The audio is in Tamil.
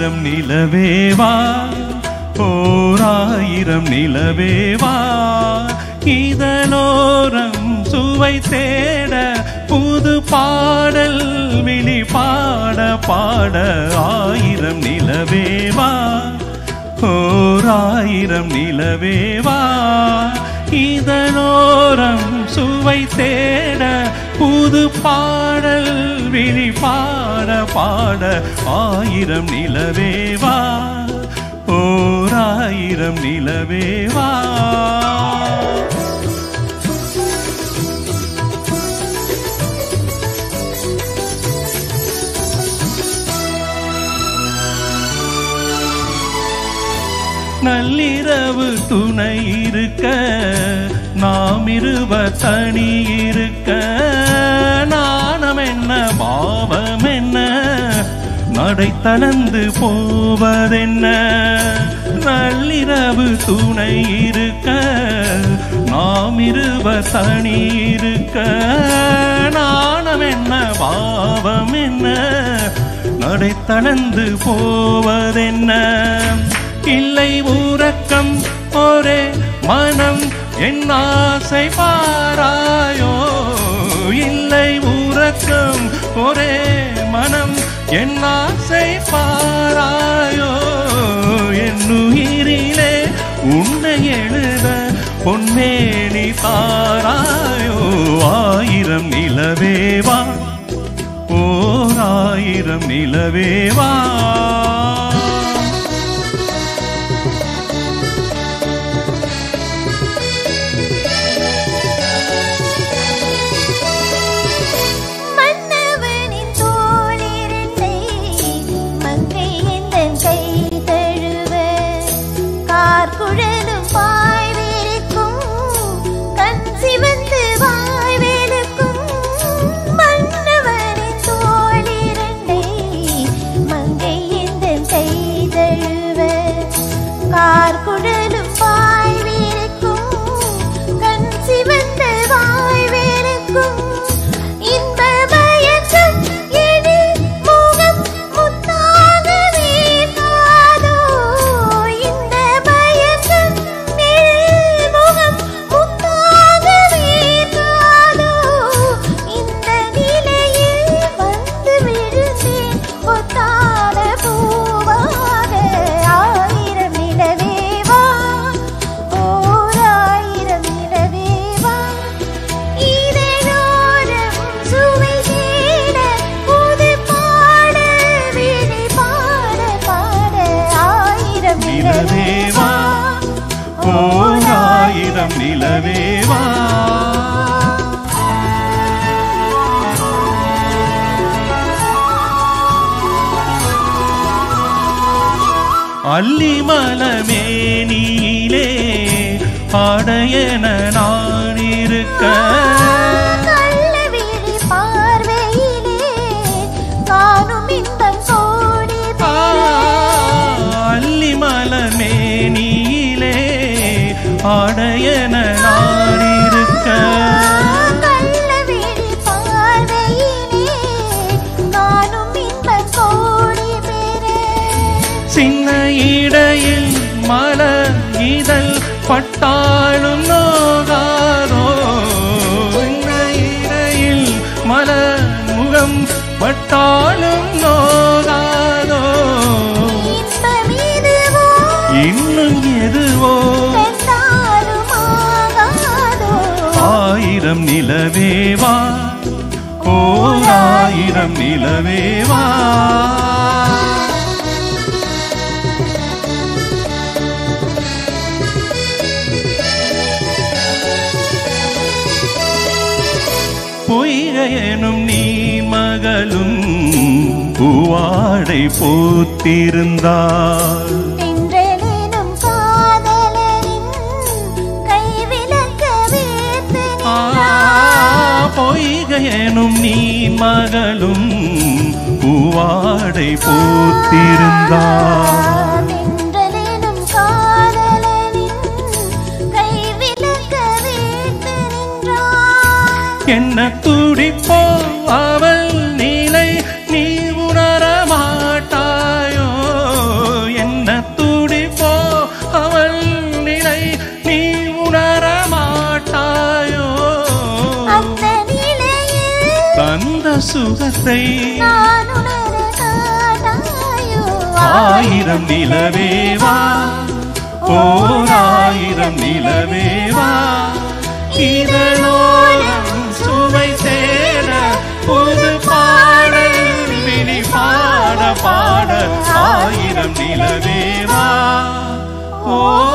ஆயிரம் நிலவேவா ஓர் ஆயிரம் நிலவேவா இதனோரம் சுவை தேட புது பாடல் விழி பாட பாட ஆயிரம் நிலவேவா ஓர் ஆயிரம் நிலவேவா இதனோரம் சுவை தேட புது பாடல் விழி பாட பாட ஆயிரம் நிலவேவா ஓர் ஆயிரம் நிலவேவா நள்ளிரவு துணை இருக்க நாம் இருவ தனி இருக்க நாணம் என்ன பாவம் என்ன நடை தளர்ந்து போவதென்ன நள்ளிரவு துணை இருக்க நாம் இருவ தனி இருக்க நாணம் என்ன பாவம் என்ன நடை தளர்ந்து போவதென்ன இல்லை உறக்கம் ஒரே மனம் என் ஆசை பாராயோ இல்லை உறக்கம் ஒரே மனம் என் ஆசை பாராயோ என் உயிரிலே உன்னை எழுத பொன்னேனி தாராயோ ஆயிரம் நிலவேவா ஓர் ஆயிரம் நிலவேவா மன்னவனின் தோளிரண்டை மங்கை எந்தன் கை தழுவ கார்குழலும் பாய் வேலுக்கும் கண் சிவந்து வாய் வேலுக்கும் மன்னவனின் தோளிரண்டை மங்கை எந்தன் கை தழுவ கார்குழலும் பாய் வேலுக்கும் கண் சிவந்த வாய் வேலுக்கும் இன்ப மயக்கம் எழில் முகம் முத்தாகவே காதோ இந்த மயக்கம் எழில் முகம் முத்தாகவே காதோ இந்த நிலையில் வந்து விழுந்தேன் ஒத்தான பூவாக ஆயிரம் நிலவேவா ஓர் ஆயிரம் நிலவேவா இதனோரம் சுவை தேட புது பாடல் விழி பாட பாட ஆயிரம் நிலவேவா ஓர் ஆயிரம் நிலவேவா அல்லிமலமேனியிலே ஆடையன நான் இருக்க கள்ளவிழி பார்வையிலே காணும் இன்பம் கோடி அல்லிமலமேனியிலே ஆடையன நான் இருக்க கள்ளவிழி பார்வையிலே காணும் இன்பம் கோடி பெற சின்ன இடையில் மலர் இதழ் பட்டாலும் நோகாதோ சின்ன இடையில் மலர் முகம் பட்டாலும் நோகாதோ இன்பமிதுவோ இன்னும் எதுவோ பெற்றாலுமாகாதோ ஆயிரம் நிலவேவா ஓர் ஆயிரம் நிலவேவா பொய்கையனும் நீ மகளும் பூவாடை போத்திருந்தாள் தென்றலெனும் காதலரின் கைவிலக்க வேத்து ஆ, பொய்கையனும் நீ மகளும் பூவாடை போத்திருந்தாள் தென்றலெனும் காதலரின் கைவிலக்க வேத்து நின்றார் என்ன துடிப்போ அவள் நிலை நீ உணர மாட்டாயோ மனத்துடிப்போ அவள் நிலை நீ உணர மாட்டாயோ அந்த நிலையில் தந்த சுகத்தை நான் உணர காணாயோ ஆயிரம் நிலவேவா ஓர் ஆயிரம் நிலவேவா இதனோரம் சுவை சேர புது பாடல் விழி பாட பாட ஆயிரம் நிலவேவா ஓ